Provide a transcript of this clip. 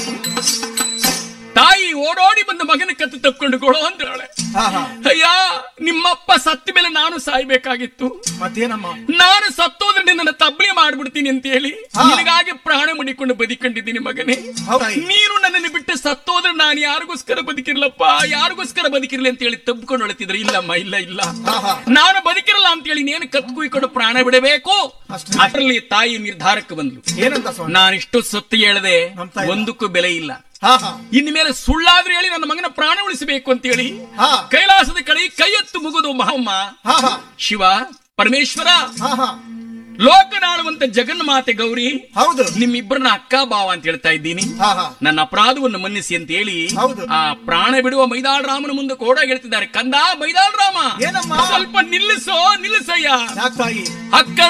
ತಾಯಿ ಓಡೋಡಿ ಬಂದ ಮಗನ ಕತ್ತು ತಕ್ಕೊಂಡು ಕೊಡೋ ಅಂದ್ರಾಳೆ ಹಾ ಹಾ ಅಯ್ಯ ನಿಮ್ಮಪ್ಪ ಸತ್ತ ಮೇಲೆ ನಾನು ಸಾಯ್ಬೇಕಾಗಿತ್ತು ಮತ್ತೇನಮ್ಮ ನಾನು ಸತ್ತೋದ್ರಿಂದ ನನ್ನ ತಬ್ಲಿ ಮಾಡ್ಬಿಡ್ತೀನಿ ಅಂತ ಹೇಳಿ ಹಾ. ನಿನಗಾಗಿ ಪ್ರಾಣ ಮುಡಿಕೊಂಡು ಬದುಕೊಂಡಿದ್ದೀನಿ ಮಗನೇ ಹೌದಾಯಿ ನೀನು ನನ್ನನ್ನು ಬಿಟ್ಟು ಸತ್ತೋದ್ರೆ ನಾನು ಯಾರಿಗೋಸ್ಕರ ಬದುಕಿರ್ಲಪ್ಪ ಯಾರಿಗೋಸ್ಕರ ಬದುಕಿರ್ಲಿ ಅಂತ ಹೇಳಿ ತಬ್ಕೊಂಡು ಹೊಳತಿದ್ರೆ ಇಲ್ಲಮ್ಮ ಇಲ್ಲ ಇಲ್ಲ ಹಾ ಹಾ ನಾನು ಬದುಕಿರಲ್ಲ ಅಂತ ಹೇಳಿ ನೇನು ಕತ್ ಕುಯ್ಕೊಂಡು ಪ್ರಾಣ ಬಿಡಬೇಕು ಅಷ್ಟೇ. ಅದರಲ್ಲಿ ತಾಯಿ ನಿರ್ಧಾರಕ್ಕೆ ಬಂದ್ಲು ಏನಂತ ಸ್ವಾಮಿ ನಾನಿಷ್ಟು ಸತ್ತು ಹೇಳ್ದೆ ನಂಬ್ತಾ ಇಲ್ಲ. ಒಂದಕ್ಕೂ ಬೆಲೆ ಇಲ್ಲ ಹಾ ಹಾ ಇನ್ನು ಮೇಲೆ ಸುಳ್ಳಾದ್ರೂ ಹೇಳಿ ನನ್ನ ಮಗನ ಪ್ರಾಣ ಉಳಿಸಬೇಕು ಅಂತ ಹೇಳಿ ಹಾ ಕೈಲಾಸದ ಕಡೆ ಕೈ ಎತ್ತು ಮುಗುದು ಮಹಮ್ಮ ಹಾ ಹಾ ಶಿವ ಪರಮೇಶ್ವರ ಹಾ ಹಾ ಲೋಕನಾಳುವಂತ ಜಗನ್ಮಾತೆ ಗೌರಿ ಹೌದು ನಿಮ್ಮಿಬ್ಬರನ್ನ ಅಕ್ಕ ಬಾವ ಅಂತ ಹೇಳ್ತಾ ಇದ್ದೀನಿ ಹಾ ಹಾ ನನ್ನ ಅಪರಾಧವನ್ನು ಮನ್ನಿಸಿ ಅಂತ ಹೇಳಿ ಹೌದು. ಆ ಪ್ರಾಣ ಬಿಡುವ ಮೈದಾಳ ರಾಮನ ಮುಂದೆ ಕೂಡ ಹೇಳ್ತಿದ್ದಾರೆ ಕಂದ ಮೈದಾಳ ರಾಮ ಏನಮ್ಮ? ಸ್ವಲ್ಪ ನಿಲ್ಲಿಸೋ ನಿಲ್ಲಿಸಯ್ಯ ಯಾಕೆ ತಾಯಿ ಅಕ್ಕ